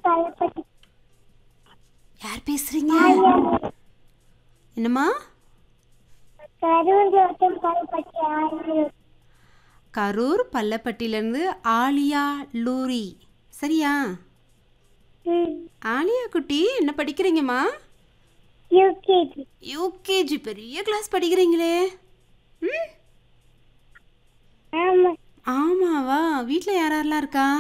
பழப்பட்டி யார் பேசுறீங்க என்னம்மா கரூர் மாவட்டம் பழப்பட்டி ஆயிரம் கரூர் பள்ளப்பட்டியிலேருந்து ஆலியா லூரி சரியா ம் ஆலியா குட்டி என்ன படிக்கிறீங்கம்மா யூகேஜி யூகேஜி பெரிய கிளாஸ் படிக்கிறீங்களே ம் ஆமா ஆமாவா வீட்டில் யார் யாரெல்லாம் இருக்கா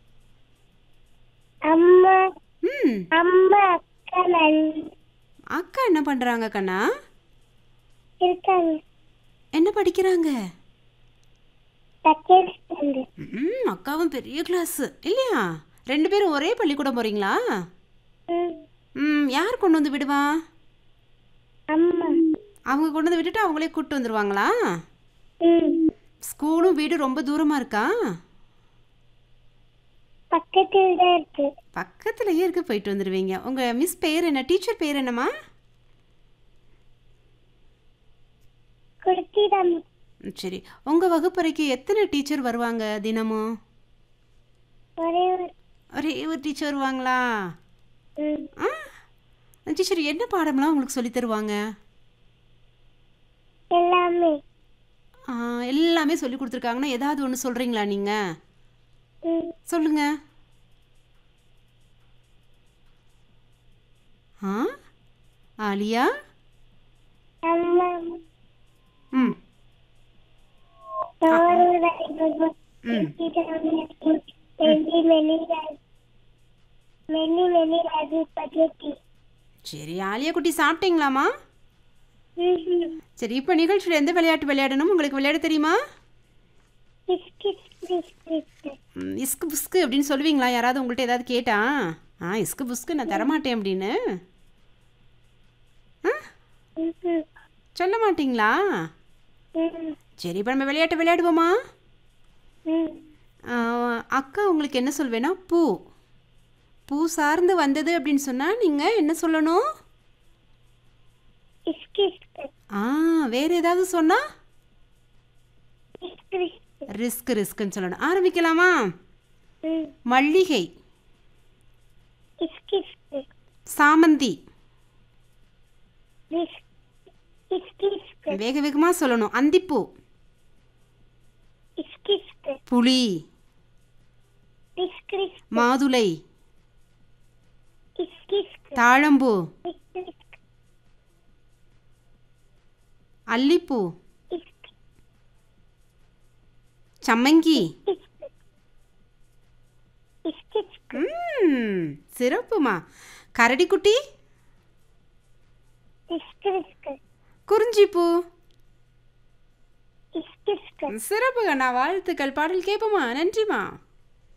அம்மா ம் அம்மா அக்கா நன் அக்கா என்ன பண்ணுறாங்க கண்ணா இருக்காங்க என்ன படிக்கிறாங்க செகண்ட் ஸ்டாண்டர்ட் ம் அக்காவும் பெரிய கிளாஸ் இல்லையா ரெண்டு பேரும் ஒரே பள்ளிக்கூடம் போகிறீங்களா ம் ம் யார் கொண்டு வந்து விடுவா அம்மா அவங்க கொண்டு வந்து விட்டுட்டு அவங்களே கூப்பிட்டு வந்துடுவாங்களா ம் ஸ்கூலும் வீடு ரொம்ப தூரமாக இருக்கா பக்கத்தில் தான் இருக்கு பக்கத்துலயே இருக்க போயிட்டு வந்துடுவீங்க உங்கள் மிஸ் பேர் என்ன டீச்சர் பேர் என்னம்மா குடுத்திடம் ம், சரி உங்கள் வகுப்பறைக்கு எத்தனை டீச்சர் வருவாங்க தினமும் ஒரே ஒரு ஒரே ஒரு டீச்சர் வருவாங்களா ம் ஆ டீச்சர் என்ன பாடம்லாம் உங்களுக்கு சொல்லித் தருவாங்க எல்லாமே ஆ, எல்லாமே சொல்லி கொடுத்துருக்காங்கன்னா ஏதாவது ஒன்று சொல்கிறீங்களா நீங்கள் ம் சொல்லுங்க ஆ ஆலியா அம்மா ம் Many, many, many, many rabbit spaghetti. சரி ஆலியா குட்டி சாப்பிட்டீங்களாம்மா Mhm. சரி இப்போ நிகழ்ச்சியில் எந்த விளையாட்டு விளையாடணும் உங்களுக்கு விளையாட தெரியுமா Biscuits, biscuits. ம், இஸ்கு புஸ்கு அப்படின்னு சொல்லுவீங்களா யாராவது உங்கள்கிட்ட ஏதாவது கேட்டா ஆ இஸ்கு புஸ்கு நான் தரமாட்டேன் அப்படின்னு ஆ Mhm. சொல்ல மாட்டீங்களா Mhm. சரி இப்போ நம்ம விளையாட்டு விளையாடுவோமா Mhm. ஆ, அக்கா உங்களுக்கு என்ன சொல்வேன்னா பூ பூ சார்ந்து வந்தது அப்படின்னு சொன்னால் நீங்கள் என்ன சொல்லணும் Biscuits, ஆ வேறு ஏதாவது சொன்னால் biscuits. ரிஸ்க் ரிஸ்க்குன்னு சொல்லணும் ஆரம்பிக்கலாமா Mhm. மல்லிகை Biscuits. சாமந்தி Bis- Biscuits. வேக வேகமாக சொல்லணும் அந்திப்பூ Biscuits. புளி Biscuits. மாதுளை Biscuits. தாழம்பூ Biscuits. அல்லிப்பூ Biscuits. சம்மங்கி Biscuits. ம் சிறப்புமா கரடிக்குட்டி Biscuits. குறிஞ்சிப்பூ Biscuits. சிறப்புங்க நான் வாழ்த்துக்கள் பாடல் கேட்போமா நன்றிம்மா